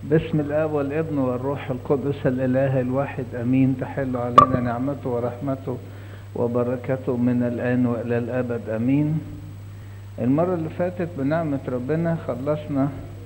باسم الاب والابن والروح القدس الاله الواحد امين تحل علينا نعمته ورحمته وبركته من الان والى الابد امين المره اللي فاتت بنعمه ربنا خلصنا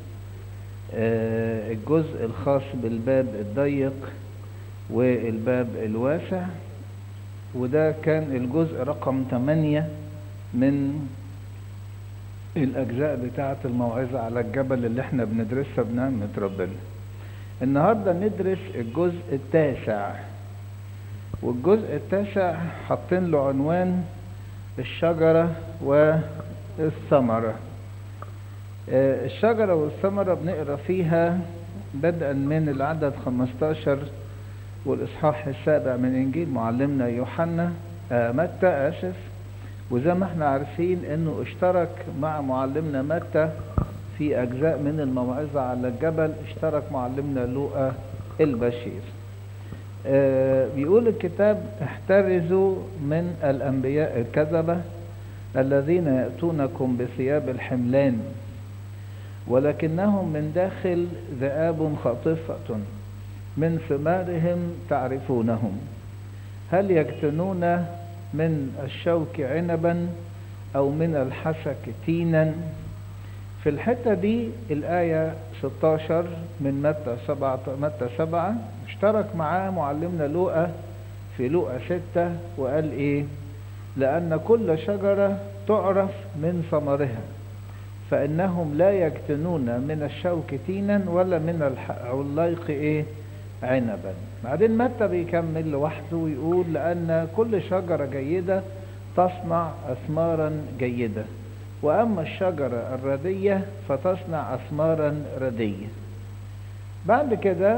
آه، الجزء الخاص بالباب الضيق والباب الواسع وده كان الجزء رقم 8 من الأجزاء بتاعة الموعظة على الجبل اللي احنا بندرسها بنعمة ربنا النهاردة ندرس الجزء التاسع والجزء التاسع حاطين له عنوان الشجرة والثمرة آه، الشجرة والثمرة بنقرا فيها بدءا من العدد 15 والإصحاح السابع من إنجيل معلمنا يوحنا آه متى آسف وزي ما احنا عارفين انه اشترك مع معلمنا متى في اجزاء من الموعظة على الجبل اشترك معلمنا لوقا البشير اه بيقول الكتاب احترزوا من الانبياء الكذبة الذين يأتونكم بثياب الحملان ولكنهم من داخل ذئاب خاطفة من ثمارهم تعرفونهم هل يجتنون من الشوك عنبا او من الحسك تينا في الحتة دي الآية 16 من متى 7 متى 7 اشترك معاه معلمنا لوقا في لوقا 6 وقال ايه لأن كل شجرة تعرف من ثمرها فإنهم لا يجتنون من الشوك تينا ولا من العليق ايه عنبا بعدين متى بيكمل لوحده ويقول لأن كل شجرة جيدة تصنع أثمارا جيدة وأما الشجرة الردية فتصنع أثمارا ردية بعد كده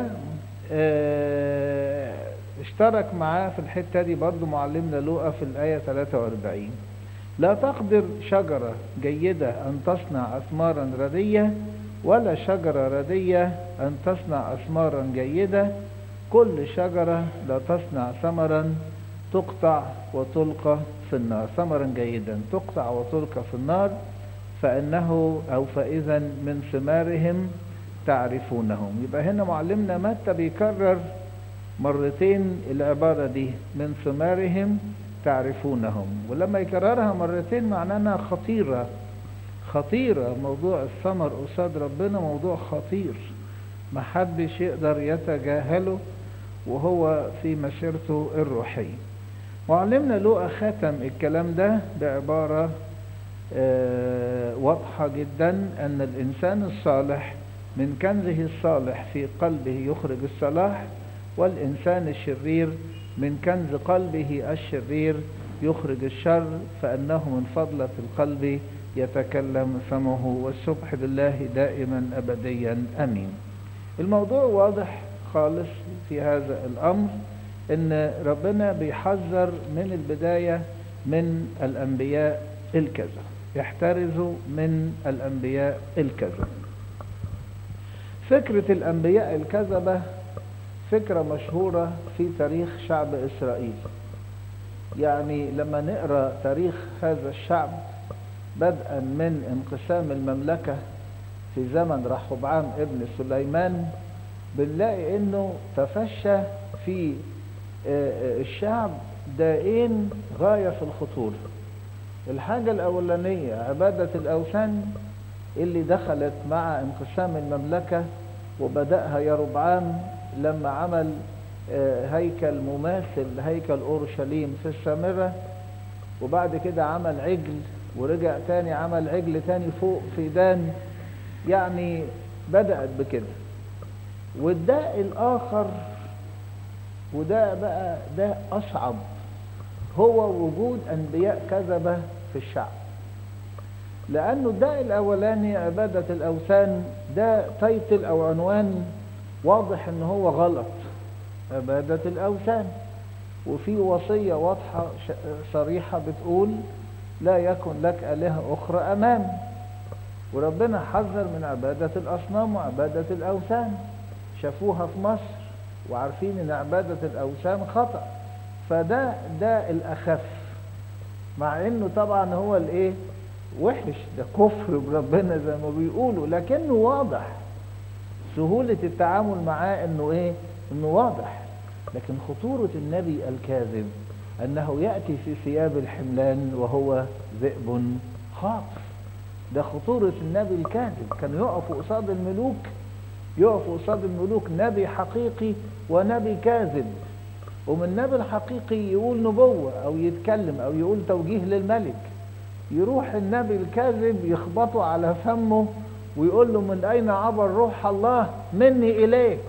اه اشترك معاه في الحتة دي برضو معلمنا لوقا في الآية 43 لا تقدر شجرة جيدة أن تصنع أثمارا ردية ولا شجرة ردية أن تصنع أثمارا جيدة كل شجرة لا تصنع ثمرا تقطع وتلقى في النار ثمرا جيدا تقطع وتلقى في النار فإنه أو فإذا من ثمارهم تعرفونهم يبقى هنا معلمنا متى بيكرر مرتين العبارة دي من ثمارهم تعرفونهم ولما يكررها مرتين معناها انها خطيرة خطيرة موضوع الثمر قصاد ربنا موضوع خطير محدش يقدر يتجاهله وهو في مسيرته الروحية معلمنا لوقا ختم الكلام ده بعبارة آه واضحة جدا أن الإنسان الصالح من كنزه الصالح في قلبه يخرج الصلاح والإنسان الشرير من كنز قلبه الشرير يخرج الشر فأنه من فضلة القلب يتكلم فمه والسبح لله دائما أبديا أمين الموضوع واضح خالص في هذا الأمر ان ربنا بيحذر من البداية من الأنبياء الكذا يحترزوا من الأنبياء الكذا فكرة الأنبياء الكذبة فكرة مشهورة في تاريخ شعب إسرائيل يعني لما نقرأ تاريخ هذا الشعب بدءا من انقسام المملكة في زمن رحبعام ابن سليمان بنلاقي انه تفشى في الشعب دائين غاية في الخطورة الحاجة الأولانية عبادة الأوثان اللي دخلت مع انقسام المملكة وبدأها يربعام لما عمل هيكل مماثل لهيكل أورشليم في السامرة وبعد كده عمل عجل ورجع تاني عمل عجل تاني فوق في دان يعني بدأت بكده والداء الآخر وده بقى ده أصعب هو وجود أنبياء كذبة في الشعب لأنه الداء الأولاني عبادة الأوثان ده تايتل أو عنوان واضح إن هو غلط عبادة الأوثان وفي وصية واضحة صريحة بتقول لا يكن لك آلهة أخرى أمام وربنا حذر من عبادة الأصنام وعبادة الأوثان شافوها في مصر وعارفين ان عبادة الأوثان خطأ فده ده الأخف مع انه طبعا هو الايه وحش ده كفر بربنا زي ما بيقولوا لكنه واضح سهولة التعامل معاه انه ايه انه واضح لكن خطورة النبي الكاذب انه يأتي في ثياب الحملان وهو ذئب خاطف ده خطورة النبي الكاذب كانوا يقفوا قصاد الملوك يقفوا قصاد الملوك نبي حقيقي ونبي كاذب ومن النبي الحقيقي يقول نبوة او يتكلم او يقول توجيه للملك يروح النبي الكاذب يخبطه على فمه ويقول له من اين عبر روح الله مني اليك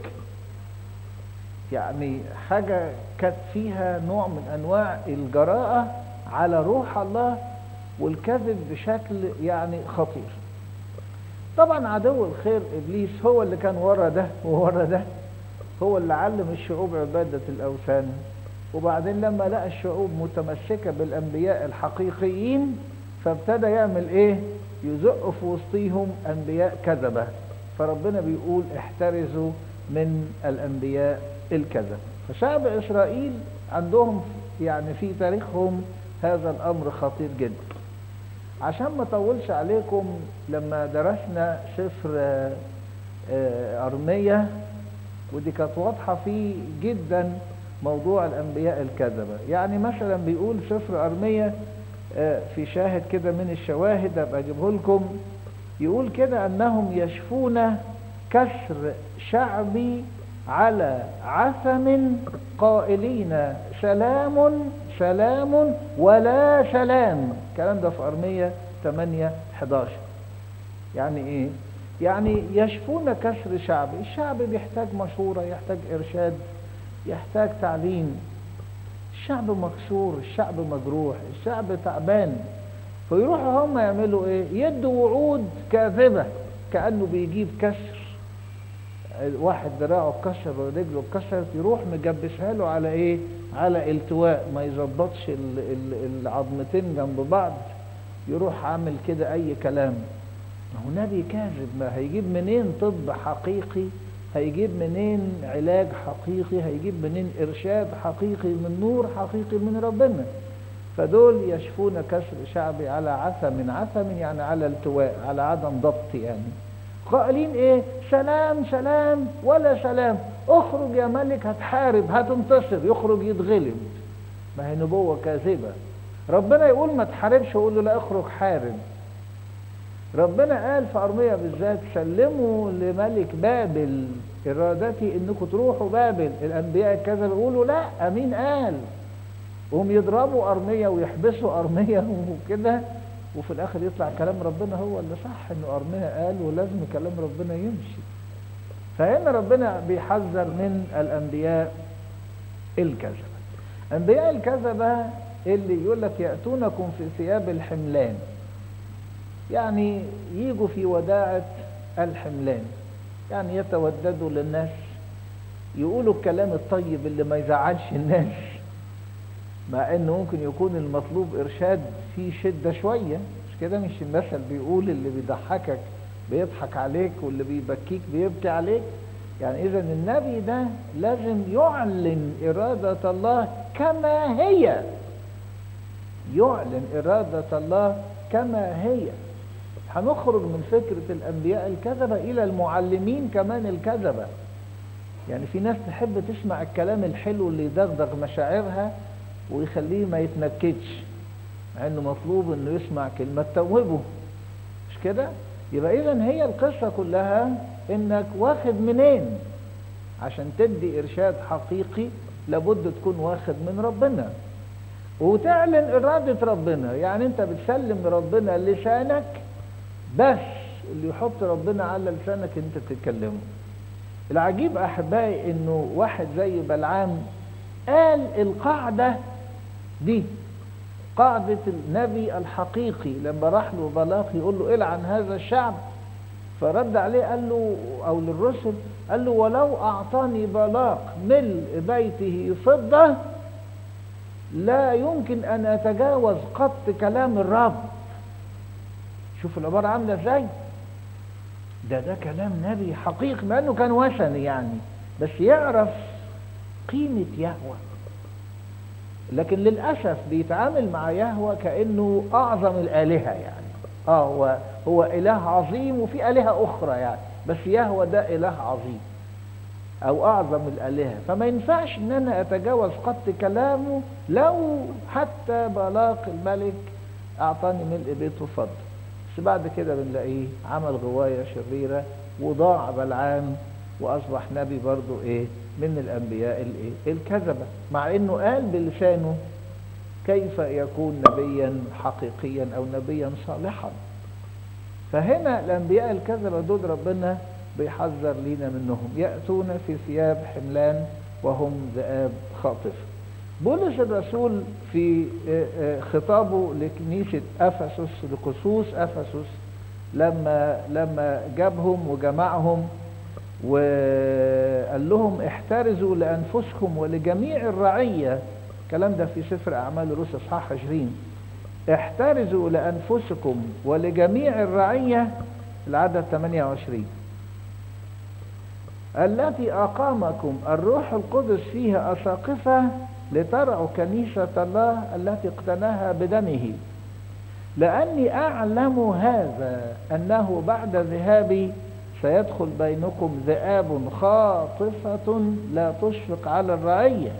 يعني حاجة كانت فيها نوع من انواع الجراءة على روح الله والكذب بشكل يعني خطير طبعا عدو الخير ابليس هو اللي كان ورا ده وورا ده هو اللي علم الشعوب عبادة الاوثان وبعدين لما لقى الشعوب متمسكة بالانبياء الحقيقيين فابتدى يعمل ايه يزق في وسطيهم انبياء كذبة فربنا بيقول احترزوا من الانبياء الكذبة فشعب اسرائيل عندهم يعني في تاريخهم هذا الامر خطير جدا عشان ما اطولش عليكم لما درسنا سفر ارمية ودي كانت واضحة فيه جدا موضوع الانبياء الكذبة يعني مثلا بيقول سفر ارمية في شاهد كده من الشواهد ابقى اجيبه لكم يقول كده انهم يشفون كسر شعبي على عثم قائلين سلام سلام ولا سلام الكلام ده في ارمية 8 11 يعني ايه يعني يشفون كسر شعب الشعب بيحتاج مشورة يحتاج ارشاد يحتاج تعليم الشعب مكسور الشعب مجروح الشعب تعبان فيروحوا هم يعملوا ايه يدوا وعود كاذبة كأنه بيجيب كسر واحد دراعه اتكسر ورجله اتكسرت يروح مجبسها له على ايه على التواء ما يظبطش العظمتين جنب بعض يروح عامل كده اي كلام ما هو نبي كاذب ما هيجيب منين طب حقيقي هيجيب منين علاج حقيقي هيجيب منين ارشاد حقيقي من نور حقيقي من ربنا فدول يشفون كسر شعبي على عثم عثم يعني على التواء على عدم ضبط يعني قائلين ايه سلام سلام ولا سلام اخرج يا ملك هتحارب هتنتصر يخرج يتغلب ما هي نبوة كاذبة ربنا يقول ما تحاربش يقول له لا اخرج حارب ربنا قال في أرمية بالذات سلموا لملك بابل إرادتي إنكم تروحوا بابل الأنبياء الكذب يقولوا لا أمين قال وهم يضربوا أرمية ويحبسوا أرمية وكده وفي الآخر يطلع كلام ربنا هو اللي صح إنه أرمية قال ولازم كلام ربنا يمشي فهنا ربنا بيحذر من الأنبياء الكذبة أنبياء الكذبة اللي يقول لك يأتونكم في ثياب الحملان يعني يجوا في وداعة الحملان يعني يتوددوا للناس يقولوا الكلام الطيب اللي ما يزعلش الناس مع انه ممكن يكون المطلوب ارشاد فيه شدة شوية مش كده مش المثل بيقول اللي بيضحكك بيضحك عليك واللي بيبكيك بيبكي عليك يعني اذا النبي ده لازم يعلن ارادة الله كما هي يعلن ارادة الله كما هي هنخرج من فكرة الأنبياء الكذبة إلى المعلمين كمان الكذبة يعني في ناس تحب تسمع الكلام الحلو اللي يدغدغ مشاعرها ويخليه ما يتنكدش مع انه مطلوب انه يسمع كلمة توبه مش كده يبقى اذا هي القصة كلها انك واخد منين عشان تدي ارشاد حقيقي لابد تكون واخد من ربنا وتعلن ارادة ربنا يعني انت بتسلم لربنا لسانك بس اللي يحط ربنا على لسانك انت تتكلمه العجيب احبائي انه واحد زي بلعام قال القاعدة دي قاعدة النبي الحقيقي لما راح له بلاق يقول له العن هذا الشعب فرد عليه قال له او للرسل قال له ولو اعطاني بلاق ملء بيته فضة لا يمكن ان اتجاوز قط كلام الرب شوف العبارة عاملة ازاي ده ده كلام نبي حقيقي مع انه كان وثني يعني بس يعرف قيمة يهوه لكن للأسف بيتعامل مع يهوه كأنه أعظم الآلهة يعني اه هو هو إله عظيم وفي آلهة أخرى يعني بس يهوى ده اله عظيم او اعظم الالهه فما ينفعش ان انا اتجاوز قط كلامه لو حتى بلاق الملك اعطاني ملء بيته فضل بس بعد كده بنلاقيه عمل غوايه شريره وضاع بلعام واصبح نبي برضه ايه من الانبياء الايه الكذبه مع انه قال بلسانه كيف يكون نبيا حقيقيا او نبيا صالحا فهنا الانبياء الكذبه دول ربنا بيحذر لينا منهم ياتون في ثياب حملان وهم ذئاب خاطفه بولس الرسول في خطابه لكنيسه افسس لقصوص افسس لما لما جابهم وجمعهم وقال لهم احترزوا لانفسكم ولجميع الرعيه الكلام ده في سفر اعمال الرسل اصحاح 20 احترزوا لانفسكم ولجميع الرعيه العدد 28 التي اقامكم الروح القدس فيها اساقفه لترعوا كنيسه الله التي اقتناها بدمه لاني اعلم هذا انه بعد ذهابي سيدخل بينكم ذئاب خاطفه لا تشفق على الرعيه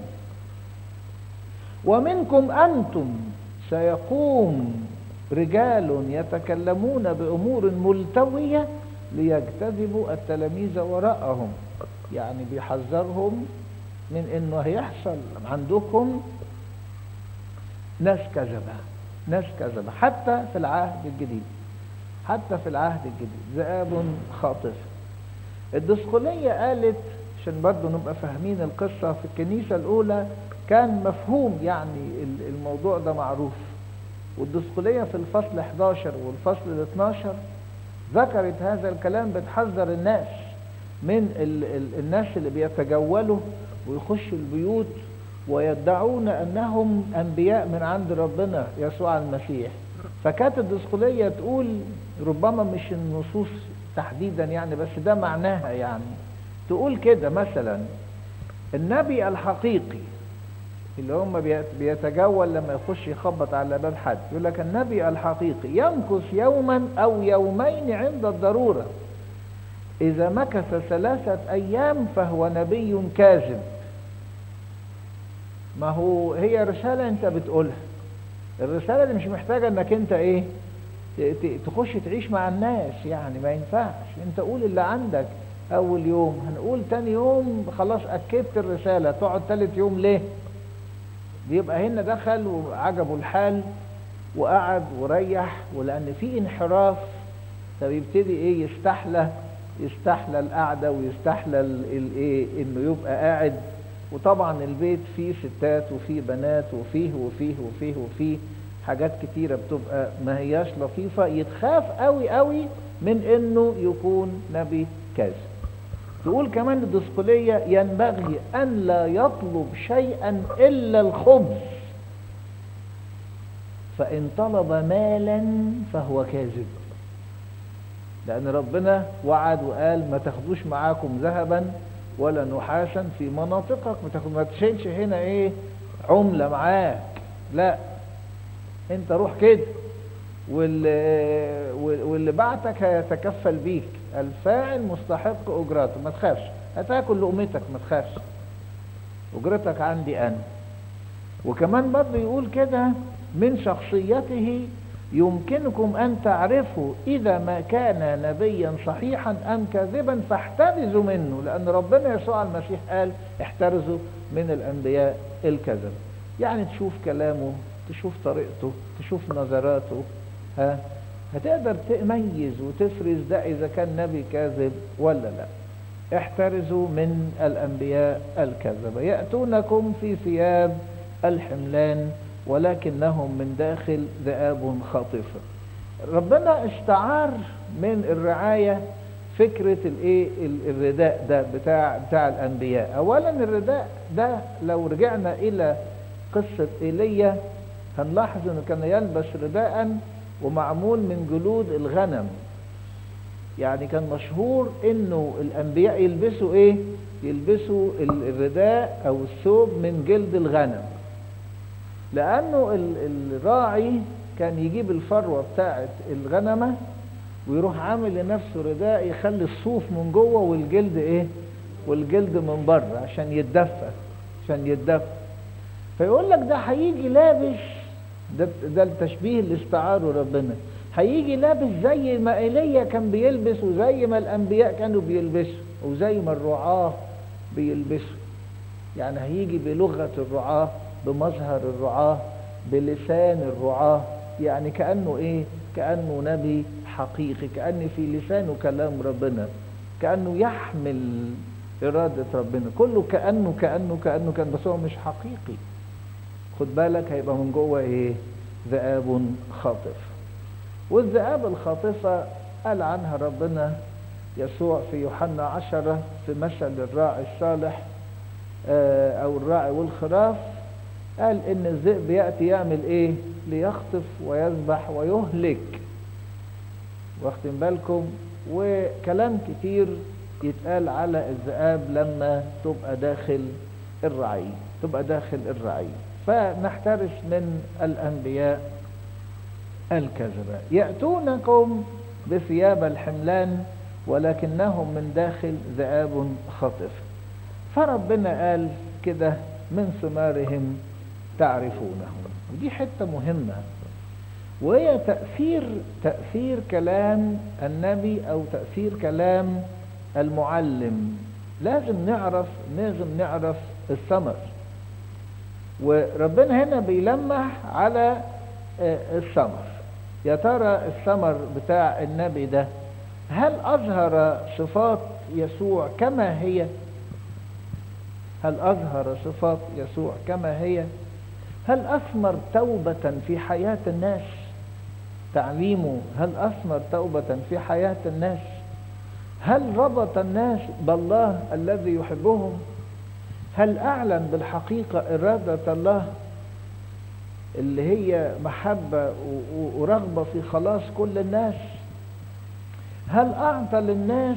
ومنكم انتم سيقوم رجال يتكلمون بامور ملتويه ليجتذبوا التلاميذ وراءهم يعني بيحذرهم من انه هيحصل عندكم ناس كذبه ناس كذبه حتى في العهد الجديد حتى في العهد الجديد ذئاب خاطفه الدسقليه قالت عشان برضه نبقى فاهمين القصه في الكنيسه الاولى كان مفهوم يعني الموضوع ده معروف والدسقليه في الفصل 11 والفصل ال 12 ذكرت هذا الكلام بتحذر الناس من ال ال الناس اللي بيتجولوا ويخشوا البيوت ويدعون انهم انبياء من عند ربنا يسوع المسيح فكانت الدسقليه تقول ربما مش النصوص تحديدا يعني بس ده معناها يعني تقول كده مثلا النبي الحقيقي اللي هم بيتجول لما يخش يخبط على باب حد يقول لك النبي الحقيقي يمكث يوما او يومين عند الضروره اذا مكث ثلاثه ايام فهو نبي كاذب ما هو هي رساله انت بتقولها الرساله دي مش محتاجه انك انت ايه تخش تعيش مع الناس يعني ما ينفعش انت قول اللي عندك اول يوم هنقول تاني يوم خلاص اكدت الرساله تقعد تالت يوم ليه بيبقى هنا دخل وعجبه الحال وقعد وريح ولان في انحراف فبيبتدي ايه يستحلى يستحلى القعده ويستحلى الايه انه يبقى قاعد وطبعا البيت فيه ستات وفيه بنات وفيه وفيه وفيه وفيه حاجات كتيره بتبقى ما هياش لطيفه يتخاف قوي قوي من انه يكون نبي كاذب تقول كمان الدسقلية ينبغي أن لا يطلب شيئا إلا الخبز فإن طلب مالا فهو كاذب لأن ربنا وعد وقال ما تاخدوش معاكم ذهبا ولا نحاسا في مناطقك ما تاخد ما تشيلش هنا ايه عملة معاك لا انت روح كده واللي, واللي بعتك هيتكفل بيك الفاعل مستحق اجرته ما تخافش هتاكل لقمتك ما تخافش اجرتك عندي انا وكمان برضه يقول كده من شخصيته يمكنكم ان تعرفوا اذا ما كان نبيا صحيحا ام كاذبا فاحترزوا منه لان ربنا يسوع المسيح قال احترزوا من الانبياء الكذب يعني تشوف كلامه تشوف طريقته تشوف نظراته ها هتقدر تميز وتفرز ده اذا كان نبي كاذب ولا لا احترزوا من الانبياء الكذبة يأتونكم في ثياب الحملان ولكنهم من داخل ذئاب خاطفة ربنا استعار من الرعاية فكرة الايه الرداء ده بتاع بتاع الانبياء اولا الرداء ده لو رجعنا الى قصة ايليا هنلاحظ انه كان يلبس رداء ومعمول من جلود الغنم يعني كان مشهور انه الانبياء يلبسوا ايه يلبسوا الرداء او الثوب من جلد الغنم لانه الراعي كان يجيب الفروة بتاعت الغنمة ويروح عامل لنفسه رداء يخلي الصوف من جوه والجلد ايه والجلد من بره عشان يتدفى عشان يتدفى فيقول لك ده هيجي لابس ده ده التشبيه اللي استعاره ربنا هيجي لابس زي ما ايليا كان بيلبس وزي ما الانبياء كانوا بيلبسوا وزي ما الرعاة بيلبسوا يعني هيجي بلغة الرعاة بمظهر الرعاة بلسان الرعاة يعني كأنه ايه كأنه نبي حقيقي كأن في لسانه كلام ربنا كأنه يحمل إرادة ربنا كله كأنه كأنه كأنه كان بس هو مش حقيقي خد بالك هيبقى من جوه ايه ذئاب خاطف والذئاب الخاطفة قال عنها ربنا يسوع في يوحنا عشرة في مثل الراعي الصالح أو الراعي والخراف قال إن الذئب يأتي يعمل إيه ليخطف ويذبح ويهلك واخدين بالكم وكلام كتير يتقال على الذئاب لما تبقى داخل الرعي تبقى داخل الرعي فنحترس من الأنبياء الكذبة يأتونكم بثياب الحملان ولكنهم من داخل ذئاب خطف فربنا قال كده من ثمارهم تعرفونهم ودي حتة مهمة وهي تأثير تأثير كلام النبي أو تأثير كلام المعلم لازم نعرف لازم نعرف الثمر وربنا هنا بيلمح على الثمر يا ترى الثمر بتاع النبي ده هل أظهر صفات يسوع كما هي هل أظهر صفات يسوع كما هي هل أثمر توبة في حياة الناس تعليمه هل أثمر توبة في حياة الناس هل ربط الناس بالله الذي يحبهم هل أعلن بالحقيقة إرادة الله اللي هي محبة ورغبة في خلاص كل الناس هل أعطى للناس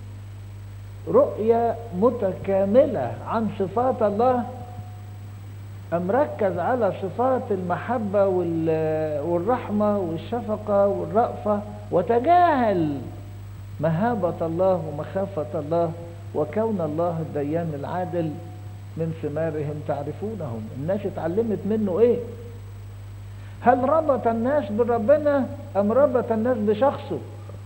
رؤية متكاملة عن صفات الله أم ركز على صفات المحبة والرحمة والشفقة والرأفة وتجاهل مهابة الله ومخافة الله وكون الله الديان العادل من ثمارهم تعرفونهم الناس اتعلمت منه ايه هل ربط الناس بربنا ام ربط الناس بشخصه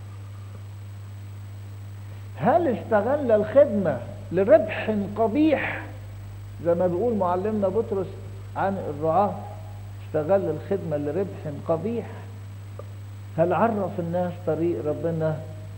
هل استغل الخدمة لربح قبيح زي ما بيقول معلمنا بطرس عن الرعاة استغل الخدمة لربح قبيح هل عرف الناس طريق ربنا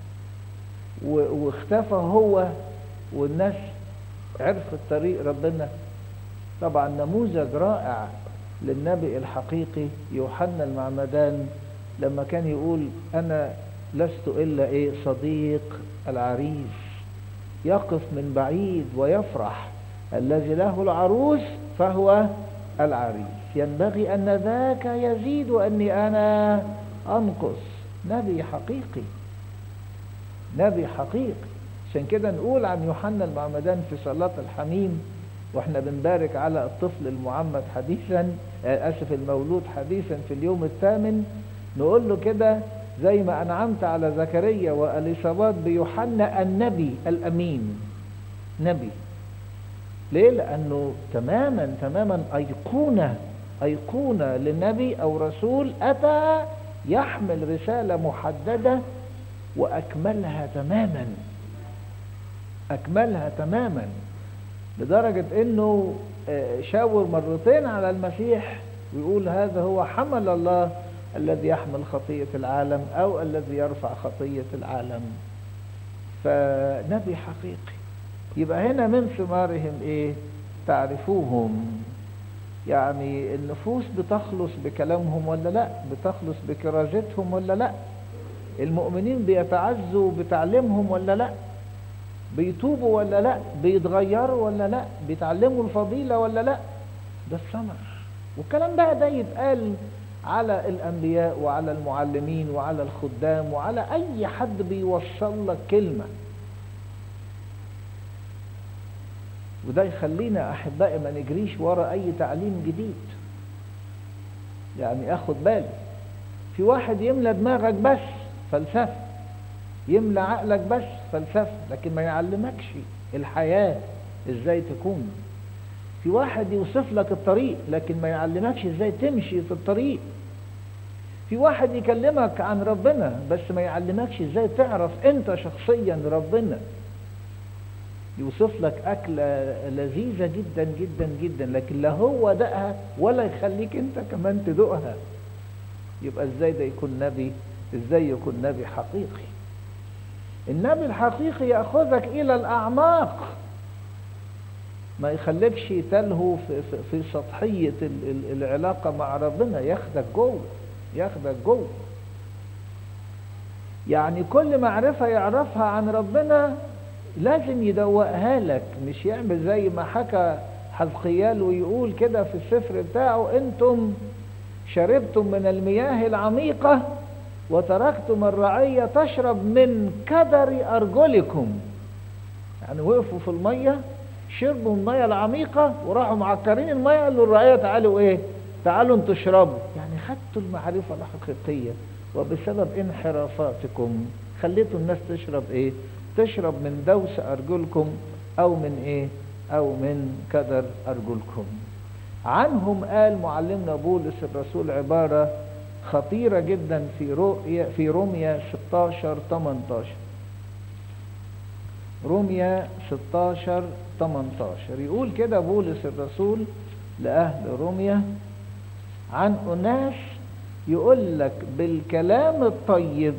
واختفى هو والناس عرفت طريق ربنا طبعا نموذج رائع للنبي الحقيقي يوحنا المعمدان لما كان يقول انا لست الا ايه صديق العريس يقف من بعيد ويفرح الذي له العروس فهو العريس ينبغي ان ذاك يزيد واني انا انقص نبي حقيقي نبي حقيقي عشان كده نقول عن يوحنا المعمدان في صلاة الحميم واحنا بنبارك على الطفل المعمد حديثا اسف المولود حديثا في اليوم الثامن نقول له كده زي ما انعمت على زكريا واليصابات بيوحنا النبي الامين نبي ليه لانه تماما تماما ايقونه ايقونه لنبي او رسول اتى يحمل رساله محدده واكملها تماما اكملها تماما لدرجة انه شاور مرتين على المسيح ويقول هذا هو حمل الله الذي يحمل خطية العالم او الذي يرفع خطية العالم فنبي حقيقي يبقى هنا من ثمارهم ايه تعرفوهم يعني النفوس بتخلص بكلامهم ولا لا بتخلص بكراجتهم ولا لا المؤمنين بيتعزوا بتعليمهم ولا لا بيتوبوا ولا لا بيتغيروا ولا لا بيتعلموا الفضيلة ولا لا ده الثمر والكلام بقى ده يتقال على الأنبياء وعلى المعلمين وعلى الخدام وعلى أي حد بيوصل لك كلمة وده يخلينا أحبائي ما نجريش ورا أي تعليم جديد يعني أخد بالي في واحد يملى دماغك بس فلسفة يملى عقلك بس فلسفة لكن ما يعلمكش الحياة ازاي تكون في واحد يوصف لك الطريق لكن ما يعلمكش ازاي تمشي في الطريق في واحد يكلمك عن ربنا بس ما يعلمكش ازاي تعرف انت شخصيا ربنا يوصف لك أكلة لذيذة جدا جدا جدا لكن لا هو دقها ولا يخليك انت كمان تدوقها يبقى ازاي ده يكون نبي ازاي يكون نبي حقيقي النبي الحقيقي يأخذك إلى الأعماق ما يخليكش تلهو في, في, في سطحية العلاقة مع ربنا ياخدك جوه ياخدك جوه يعني كل معرفة يعرفها عن ربنا لازم يدوقها لك مش يعمل زي ما حكى حزقيال ويقول كده في السفر بتاعه انتم شربتم من المياه العميقة وتركتم الرعية تشرب من كدر أرجلكم يعني وقفوا في المية شربوا المية العميقة وراحوا معكرين المية قالوا الرعية تعالوا ايه تعالوا انتوا اشربوا يعني خدتوا المعرفة الحقيقية وبسبب انحرافاتكم خليتوا الناس تشرب ايه تشرب من دوس أرجلكم أو من إيه أو من كدر أرجلكم عنهم قال معلمنا بولس الرسول عبارة خطيرة جدا في رؤية في روميا 16 18 روميا 16 18 يقول كده بولس الرسول لأهل روميا عن أناس يقول لك بالكلام الطيب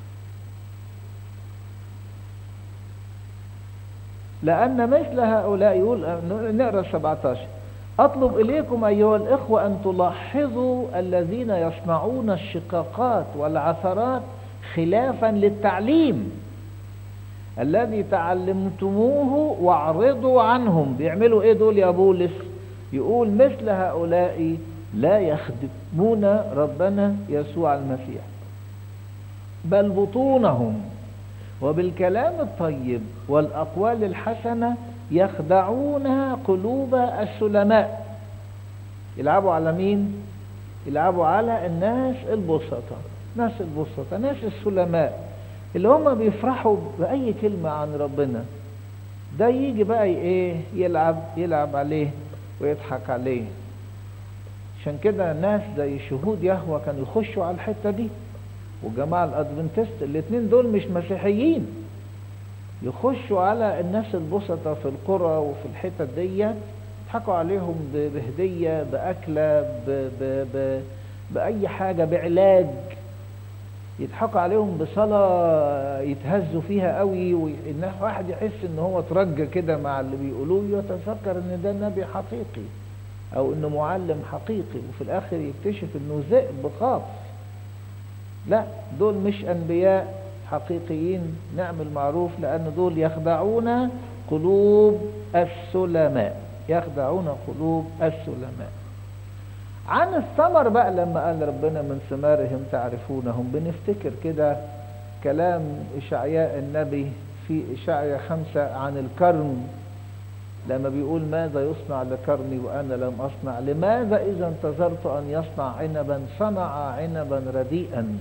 لأن مثل هؤلاء يقول نقرأ 17 أطلب إليكم أيها الإخوة أن تلاحظوا الذين يصنعون الشقاقات والعثرات خلافا للتعليم الذي تعلمتموه واعرضوا عنهم بيعملوا ايه دول يا بولس يقول مثل هؤلاء لا يخدمون ربنا يسوع المسيح بل بطونهم وبالكلام الطيب والأقوال الحسنة يخدعون قلوب السلماء يلعبوا على مين يلعبوا على الناس البسطة ناس البسطة ناس السلماء اللي هم بيفرحوا بأي كلمة عن ربنا ده يجي بقى ايه يلعب يلعب عليه ويضحك عليه عشان كده ناس زي شهود يهوى كانوا يخشوا على الحتة دي والجماعة الأدفنتست الاتنين دول مش مسيحيين يخشوا على الناس البسطة في القرى وفي الحتت دي يضحكوا عليهم بهدية بأكلة ب ب ب بأي حاجة بعلاج يضحكوا عليهم بصلاة يتهزوا فيها قوي وإن واحد يحس ان هو ترجى كده مع اللي بيقولوه يتفكر ان ده نبي حقيقي او انه معلم حقيقي وفي الاخر يكتشف انه ذئب خاف لا دول مش انبياء حقيقيين نعمل معروف لان دول يخدعون قلوب السلماء يخدعون قلوب السلماء عن الثمر بقى لما قال ربنا من ثمارهم تعرفونهم بنفتكر كده كلام إشعياء النبي في إشعياء خمسة عن الكرم لما بيقول ماذا يصنع لكرمي وأنا لم أصنع لماذا إذا انتظرت أن يصنع عنبا صنع عنبا رديئا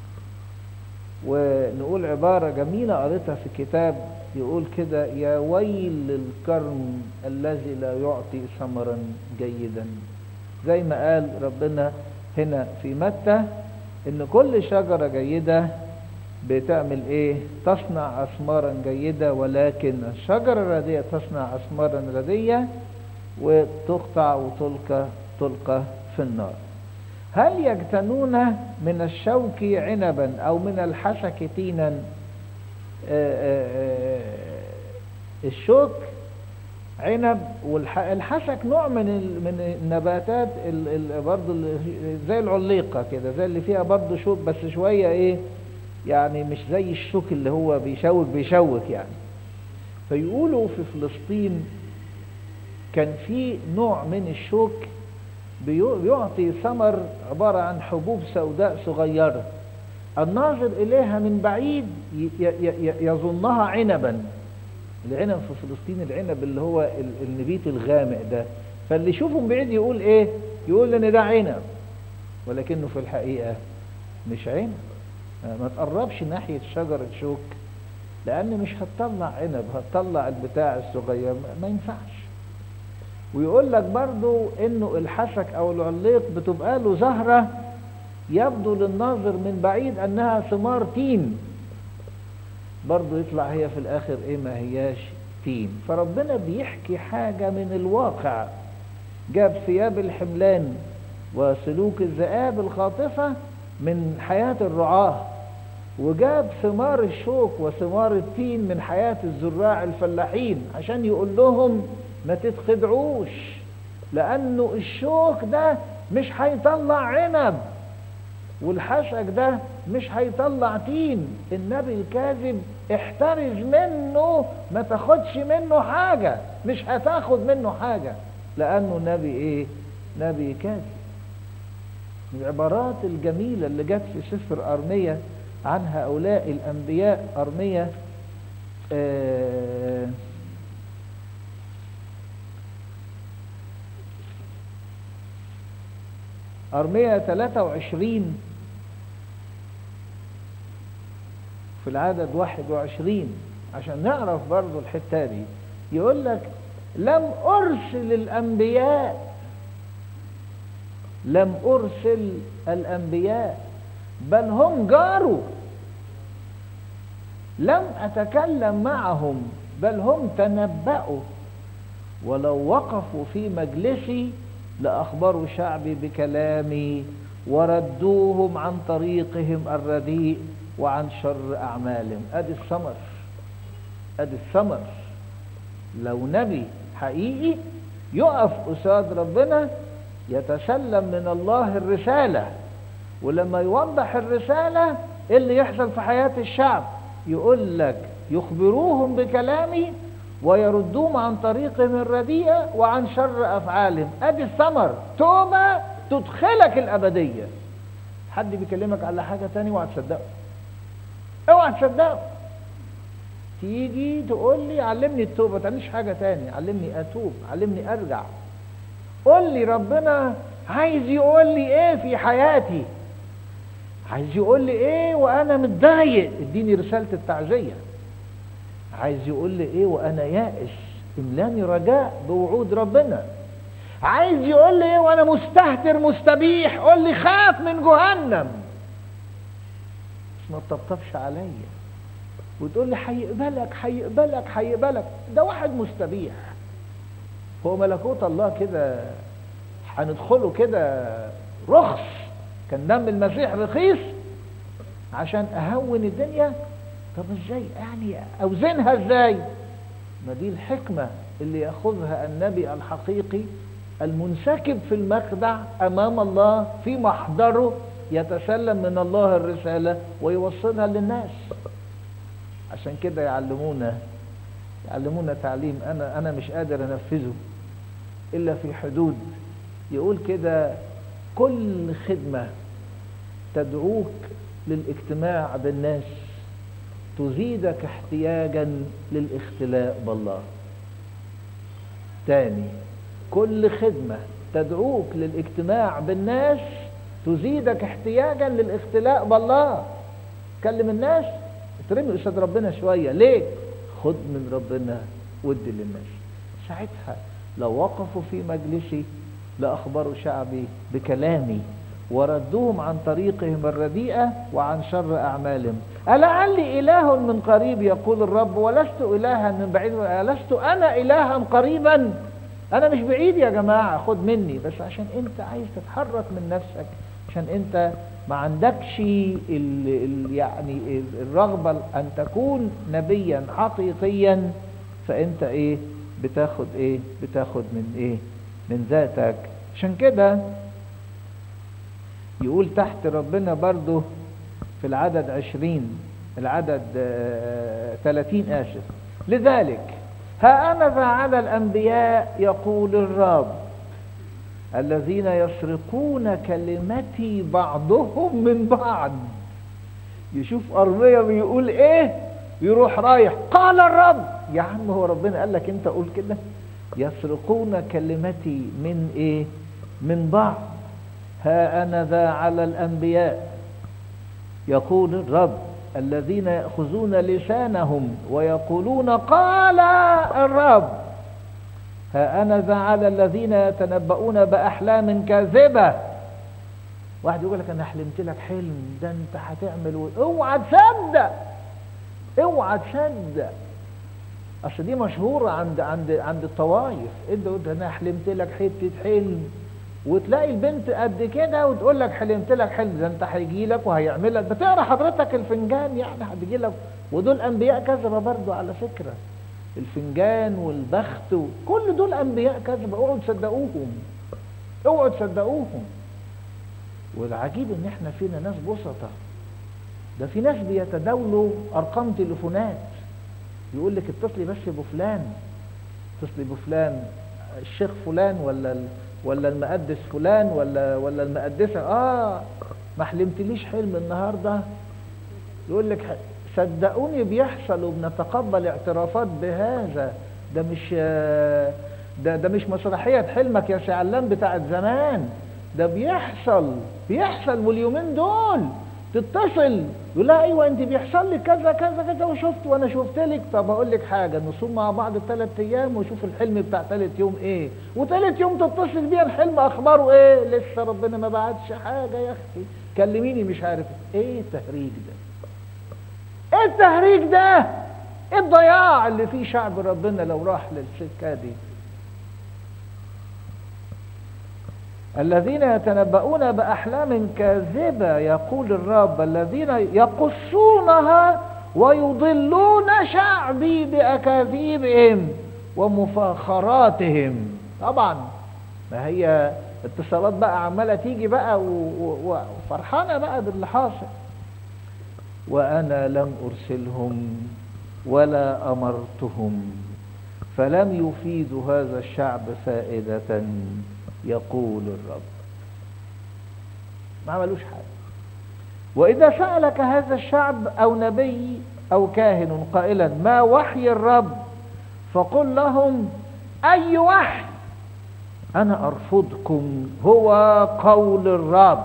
ونقول عبارة جميلة قريتها في كتاب يقول كده يا ويل للكرم الذي لا يعطي ثمرا جيدا زي ما قال ربنا هنا في متى ان كل شجرة جيدة بتعمل ايه تصنع اثمارا جيدة ولكن الشجرة الرديئة تصنع اثمارا رديئة وتقطع وتلقى تلقى في النار هل يجتنون من الشوك عنبا او من الحسك تينا الشوك عنب والحسك نوع من من النباتات برضه زي العليقه كده زي اللي فيها برضه شوك بس شويه ايه يعني مش زي الشوك اللي هو بيشوك بيشوك يعني فيقولوا في فلسطين كان في نوع من الشوك بيعطي ثمر عبارة عن حبوب سوداء صغيرة الناظر إليها من بعيد يظنها عنبا العنب في فلسطين العنب اللي هو النبيت الغامق ده فاللي يشوفه من بعيد يقول ايه يقول ان ده عنب ولكنه في الحقيقة مش عنب ما تقربش ناحية شجرة شوك لأن مش هتطلع عنب هتطلع البتاع الصغير ما ينفعش ويقول لك برضو انه الحسك او العليق بتبقى له زهرة يبدو للناظر من بعيد انها ثمار تين برضو يطلع هي في الاخر ايه ما هياش تين فربنا بيحكي حاجة من الواقع جاب ثياب الحملان وسلوك الذئاب الخاطفة من حياة الرعاة وجاب ثمار الشوك وثمار التين من حياة الزراع الفلاحين عشان يقول لهم ما تتخدعوش لأنه الشوك ده مش هيطلع عنب والحشك ده مش هيطلع تين النبي الكاذب احترز منه ما تاخدش منه حاجة مش هتاخد منه حاجة لأنه نبي ايه نبي كاذب العبارات الجميلة اللي جت في سفر أرمية عن هؤلاء الأنبياء أرمية آه أرمية 23 في العدد 21 عشان نعرف برضو الحتة دي يقول لك لم أرسل الأنبياء لم أرسل الأنبياء بل هم جاروا لم أتكلم معهم بل هم تنبأوا ولو وقفوا في مجلسي لأخبروا شعبي بكلامي وردوهم عن طريقهم الرديء وعن شر أعمالهم أدي الثمر أدي الثمر لو نبي حقيقي يقف قصاد ربنا يتسلم من الله الرسالة ولما يوضح الرسالة ايه اللي يحصل في حياة الشعب يقول لك يخبروهم بكلامي ويردوهم عن طريقهم الرديئة وعن شر أفعالهم أدي الثمر توبة تدخلك الأبدية حد بيكلمك على حاجة تاني اوعى تصدقه اوعى تصدقه تيجي تقول لي علمني التوبة تعملش حاجة تاني علمني أتوب علمني أرجع قول لي ربنا عايز يقول لي ايه في حياتي عايز يقول لي ايه وانا متضايق اديني رسالة التعزية عايز يقول لي ايه وانا يائس املاني رجاء بوعود ربنا عايز يقول لي ايه وانا مستهتر مستبيح قول لي خاف من جهنم بس ما تطبطبش عليا وتقول لي هيقبلك هيقبلك هيقبلك ده واحد مستبيح هو ملكوت الله كده هندخله كده رخص كان دم المسيح رخيص عشان اهون الدنيا طب ازاي يعني اوزنها ازاي ما دي الحكمة اللي ياخذها النبي الحقيقي المنسكب في المخدع امام الله في محضره يتسلم من الله الرسالة ويوصلها للناس عشان كده يعلمونا يعلمونا تعليم انا انا مش قادر انفذه الا في حدود يقول كده كل خدمة تدعوك للاجتماع بالناس تزيدك احتياجا للاختلاء بالله تاني كل خدمة تدعوك للاجتماع بالناس تزيدك احتياجا للاختلاء بالله كلم الناس اترمي قصاد ربنا شوية ليه خد من ربنا ودي للناس ساعتها لو وقفوا في مجلسي لأخبروا شعبي بكلامي وردوهم عن طريقهم الرديئة وعن شر أعمالهم ألعلي إله من قريب يقول الرب ولست إلها من بعيد ألست أنا إلها قريبا أنا مش بعيد يا جماعة خد مني بس عشان أنت عايز تتحرك من نفسك عشان أنت ما عندكش ال ال يعني الرغبة أن تكون نبيا حقيقيا فأنت إيه بتاخد إيه بتاخد من إيه من ذاتك عشان كده يقول تحت ربنا برضه في العدد عشرين العدد ثلاثين آسف لذلك ها أنا ذا على الأنبياء يقول الرب الذين يسرقون كلمتي بعضهم من بعض يشوف أرمية بيقول إيه يروح رايح قال الرب يا عم هو ربنا قال لك أنت قول كده يسرقون كلمتي من إيه من بعض ها أنا ذا على الأنبياء يقول الرب الذين يأخذون لسانهم ويقولون قال الرب ها أنا ذا على الذين يتنبؤون بأحلام كاذبة واحد يقول لك أنا حلمت لك حلم ده أنت هتعمل و... اوعى تصدق اوعى تصدق اصل دي مشهورة عند عند عند الطوايف انت قلت انا حلمت لك حتة حلم وتلاقي البنت قد كده وتقول لك حلمت لك حلم ده انت هيجي لك وهيعمل لك بتقرا حضرتك الفنجان يعني هتجي لك ودول انبياء كذبه برضو على فكره الفنجان والبخت كل دول انبياء كذبه اوعوا تصدقوهم اوعوا تصدقوهم والعجيب ان احنا فينا ناس بسطة ده في ناس بيتداولوا ارقام تليفونات يقول لك اتصلي بس بفلان اتصلي بفلان الشيخ فلان ولا ال... ولا المقدس فلان ولا ولا المقدسه اه ما حلمتليش حلم النهارده يقول لك صدقوني بيحصل وبنتقبل اعترافات بهذا ده مش ده ده مش مسرحيه حلمك يا شعلان بتاعت زمان ده بيحصل بيحصل واليومين دول تتصل يقول لها ايوه انت بيحصل لك كذا كذا كذا وشفت وانا شفت لك طب اقول لك حاجه نصوم مع بعض ثلاث ايام وشوف الحلم بتاع ثالث يوم ايه وثالث يوم تتصل بيا الحلم اخباره ايه لسه ربنا ما بعتش حاجه يا اختي كلميني مش عارف ايه التهريج ده ايه التهريج ده ايه الضياع اللي فيه شعب ربنا لو راح للسكه دي الذين يتنبؤون بأحلام كاذبة يقول الرب الذين يقصونها ويضلون شعبي بأكاذيبهم ومفاخراتهم طبعا ما هي اتصالات بقى عمالة تيجي بقى وفرحانة بقى باللي حاصل وأنا لم أرسلهم ولا أمرتهم فلم يفيدوا هذا الشعب فائدة يقول الرب ما عملوش حاجة وإذا سألك هذا الشعب أو نبي أو كاهن قائلا ما وحي الرب فقل لهم أي وحي أنا أرفضكم هو قول الرب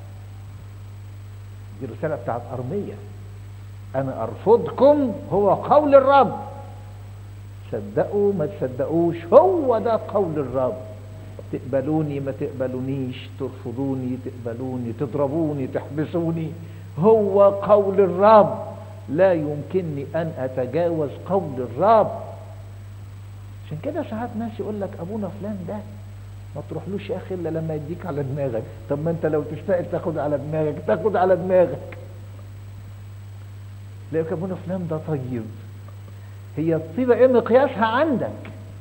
دي الرسالة بتاعت أرمية أنا أرفضكم هو قول الرب صدقوا ما تصدقوش هو ده قول الرب تقبلوني ما تقبلونيش ترفضوني تقبلوني تضربوني تحبسوني هو قول الرب لا يمكنني ان اتجاوز قول الرب عشان كده ساعات ناس يقول لك ابونا فلان ده ما تروحلوش يا اخي الا لما يديك على دماغك طب ما انت لو تشتاق تاخد على دماغك تاخد على دماغك لك ابونا فلان ده طيب هي الطيبه ايه مقياسها عندك